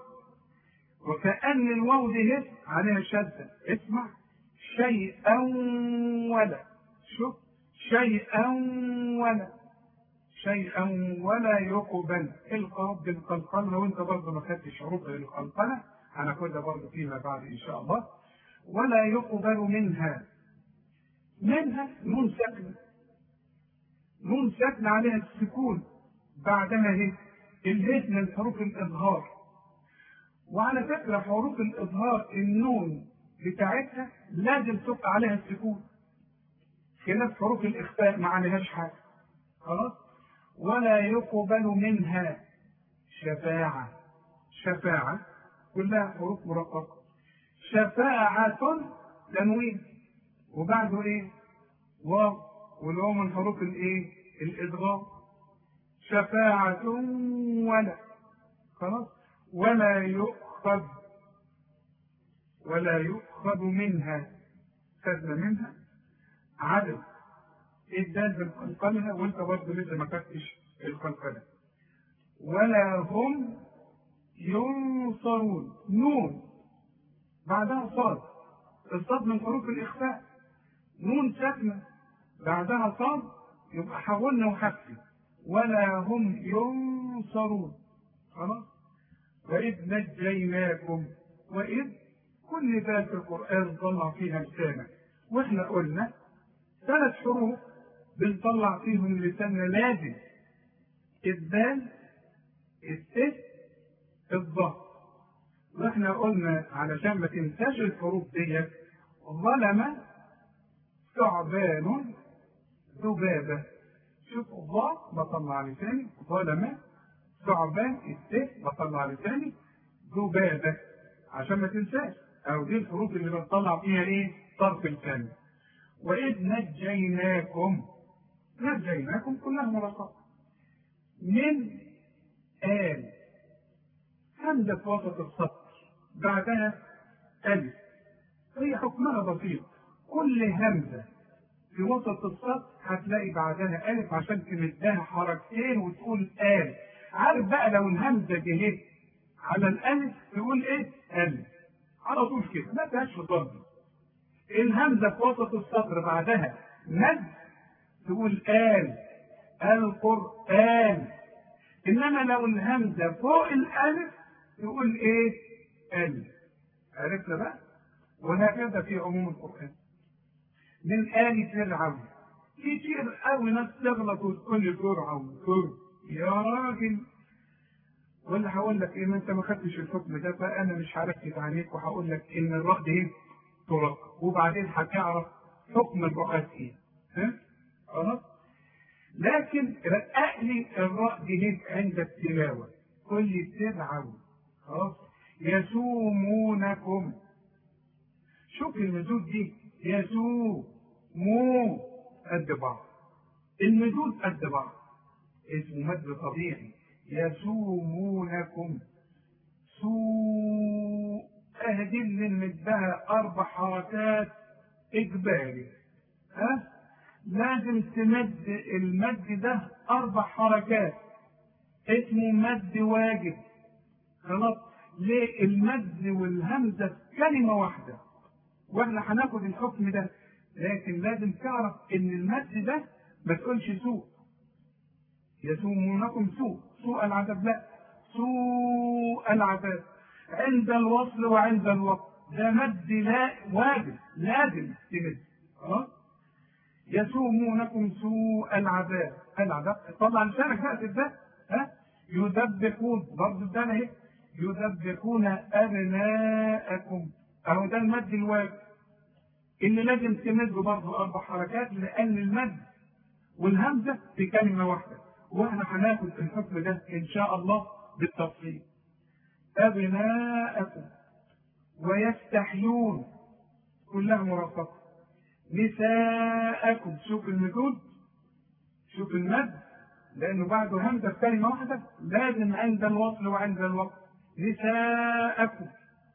وكأن الواو دي عليها شدة اسمع شيئا ولا شوف شيئا ولا شيئا ولا يقبل القاب بالقلقلة وانت برضه ما خدتش حروف القلقلة هناخدها برضه فيما بعد ان شاء الله ولا يقبل منها منها نون ساكنة نون ساكنة عليها السكون بعدها هي الهي من حروف الإظهار وعلى فكرة حروف الإظهار النون بتاعتها لازم تبقى عليها السكون خلاف حروف الإخفاء ما عليهاش حاجة خلاص ولا يقبل منها شفاعة شفاعة كلها حروف مرققة شفاعة تنوين وبعده ايه؟ واو والواو من حروف الايه؟ الإدغام شفاعة ولا خلاص ولا يؤخذ ولا يؤخذ منها خدنا منها عدد الدال بالقلقلة وانت برضه لسه ما خدتش القلقلة ولا هم ينصرون نون بعدها صاد الصاد من حروف الإخفاء نون ساكنة بعدها صاد يبقى حولنا وحفي ولا هم ينصرون خلاص وإذ نجيناكم وإذ كل ذات القرآن طلع فيها لسانك واحنا قلنا ثلاث حروف بنطلع فيهم لساننا لازم الدال الت الضغط واحنا قلنا علشان ما تنساش الحروف ديت ظلم ثعبان ذبابة شوف الضاء بطلع لساني ظلم ثعبان الت بطلع لساني ذبابة عشان ما تنساش او دي الحروف اللي بنطلع فيها ايه طرف لساني وإذ نجيناكم نجيناكم كلها مرققة من آل همزة في وسط السطر بعدها ألف هي حكمها بسيط كل همزة في وسط السطر هتلاقي بعدها ألف عشان تمدها حركتين وتقول آل عارف بقى لو الهمزة جهت على الألف تقول إيه؟ ألف على طول كده ما فيهاش في ضم الهمزة في وسط السطر بعدها مد تقول آل القرآن إنما لو الهمزة فوق الألف تقول إيه؟ ال عرفنا بقى؟ وهكذا في عموم القرآن من آل فرعون كتير قوي ناس تغلط وتقول لي فرعون فرعون يا راجل ولا هقول لك ايه ما انت ما خدتش الحكم ده فانا مش هركز عليك وهقول لك ان الراء دي ترك وبعدين هتعرف حكم الرؤات ايه ها خلاص لكن رقق لي الراء دي عند التلاوه كل فرعون خلاص يسومونكم شوف المدود دي يسومو قد بعض المدود قد بعض اسمه مد طبيعي يسومونكم سوء اهدي اللي نمدها اربع حركات اجباري ها لازم تمد المد ده اربع حركات اسمه مد واجب خلاص ليه المد والهمزه في كلمه واحده واحنا هناخد الحكم ده لكن لازم تعرف ان المد ده ما تقولش سوء يسومونكم سوء سوء العذاب لا سوء العذاب عند الوصل وعند الوقت ده مد لا واجب لازم تمد خلاص يسومونكم سوء العذاب العذاب طلع لسانك بقى في ده ها يذبحون برضه ده اهي يذبحون ابناءكم اهو ده المد الواجب اللي لازم تمده برضه اربع حركات لان المد والهمزه في كلمه واحده واحنا هناخد الحكم ده ان شاء الله بالتفصيل ابناءكم ويستحيون كلها مرافقه نساءكم شوف المدود شوف المد لانه بعده همزه في كلمه واحده لازم عند الوصل وعند الوقت نساءكم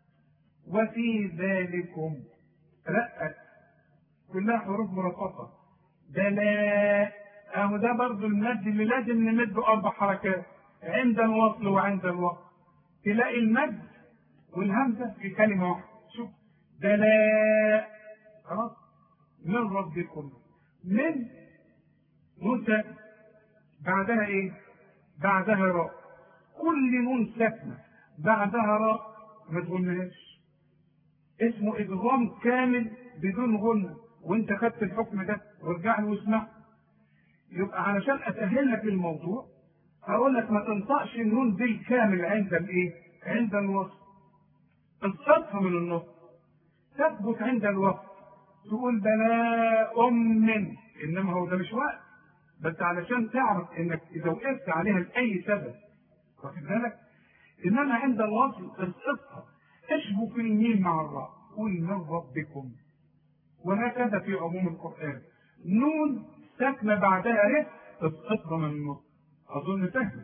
وفي ذلكم رأت كلها حروف مرققة ده لا اهو ده برضه المد اللي لازم نمده اربع حركات عند الوصل وعند الوقت تلاقي المد والهمزه في كلمه واحده شوف ده لا خلاص من ربكم من موسى بعدها ايه؟ بعدها راء كل نون ساكنه بعدها راء ما تغنهاش اسمه ادغام كامل بدون غنى وانت خدت الحكم ده وارجع له واسمع يبقى علشان اسهل لك الموضوع هقول لك ما تنطقش النون بالكامل عند الايه؟ عند الوصف الصدفه من النص تثبت عند الوقت تقول ده لا ام انما هو ده مش وقت بس علشان تعرف انك اذا وقفت عليها لاي سبب واخد بالك انما عند الوصل اسقطها اشبك الميم مع الراء قل من ربكم وهكذا في عموم القران نون ساكنه بعدها ايه اسقطها من النص اظن سهل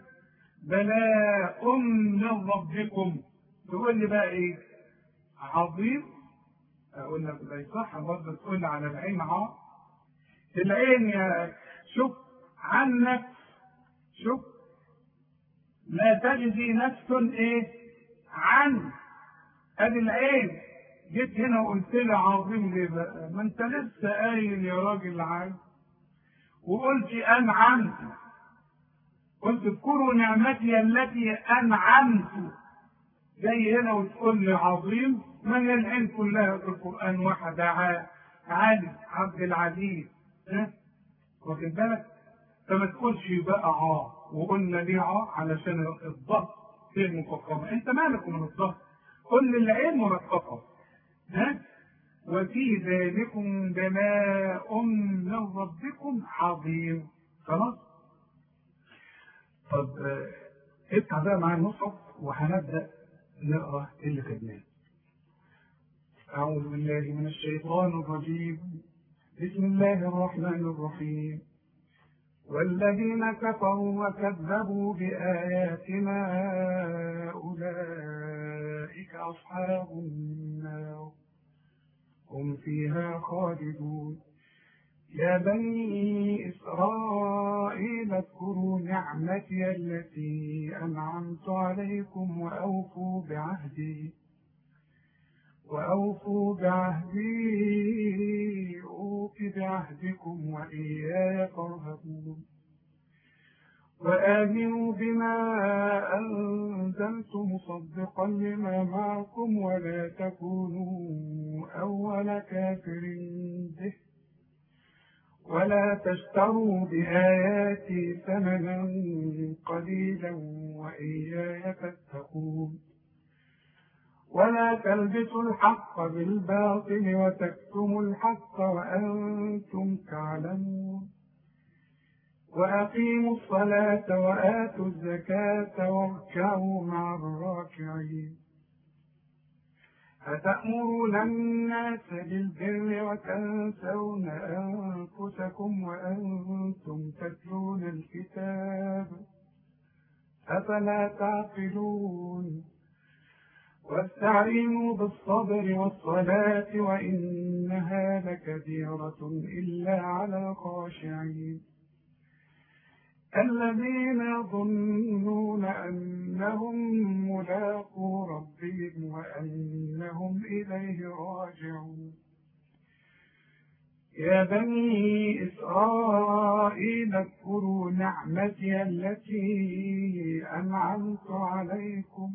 بلا ام من ربكم تقول لي بقى ايه عظيم اقول لك لا يصح برضه تقول على العين ع العين يا شوف عنك شوف لا تجزي نفس ايه عن ادي العين جيت هنا وقلت لي عظيم ليه بقى ما انت لسه قايل يا راجل عاد وقلت انعمت قلت اذكروا نعمتي التي انعمت جاي هنا وتقول لي عظيم ما هي العين كلها في القران واحد عالم عبد العزيز ها واخد بالك فما تقولش بقى عا وقلنا ليه عا علشان الضغط في المفخمه انت مالك من الضغط كل العين مرققه ها وفي ذلكم بلاء من ربكم عظيم خلاص طب افتح بقى معايا المصحف وهنبدا نقرا اللي خدناه أعوذ بالله من الشيطان الرجيم بسم الله الرحمن الرحيم والذين كفروا وكذبوا بآياتنا أولئك أصحاب النار هم فيها خالدون يا بني إسرائيل اذكروا نعمتي التي أنعمت عليكم وأوفوا بعهدي وأوفوا بعهدي أوف بعهدكم وإياي فارهبون وآمنوا بما أنزلت مصدقا لما معكم ولا تكونوا أول كافر به ولا تشتروا بآياتي ثمنا قليلا وإياي فاتقون ولا تلبسوا الحق بالباطل وتكتموا الحق وأنتم تعلمون وأقيموا الصلاة وآتوا الزكاة واركعوا مع الراكعين أتأمرون الناس بالبر وتنسون أنفسكم وأنتم تتلون الكتاب أفلا تعقلون واستعينوا بالصبر والصلاة وإنها لكبيرة إلا على الخاشعين الذين يظنون أنهم ملاقو ربهم وأنهم إليه راجعون يا بني إسرائيل اذكروا نعمتي التي أنعمت عليكم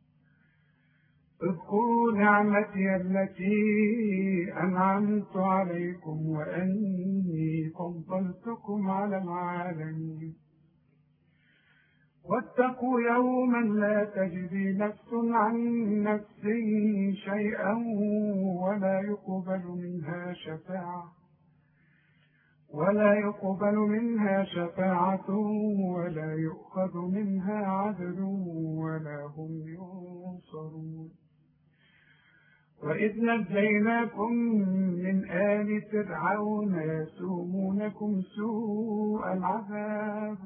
اذكروا نعمتي التي أنعمت عليكم وأني فضلتكم على العالمين واتقوا يوما لا تجزي نفس عن نفس شيئا ولا يقبل منها شفاعة ولا يقبل منها شفاعة ولا يؤخذ منها عدل ولا هم ينصرون وإذ نجيناكم من آل فرعون يسومونكم سوء العذاب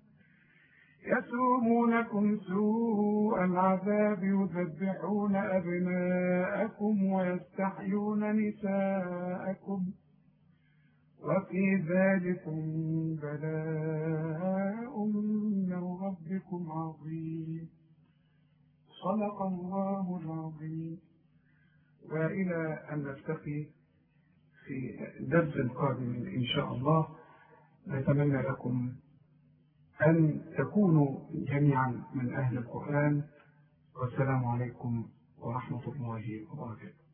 يسومونكم سوء العذاب يذبحون أبناءكم ويستحيون نساءكم وفي ذلكم بلاء من ربكم عظيم صدق الله العظيم وإلى أن نلتقي في درس قادم إن شاء الله نتمنى لكم أن تكونوا جميعا من أهل القرآن والسلام عليكم ورحمة الله وبركاته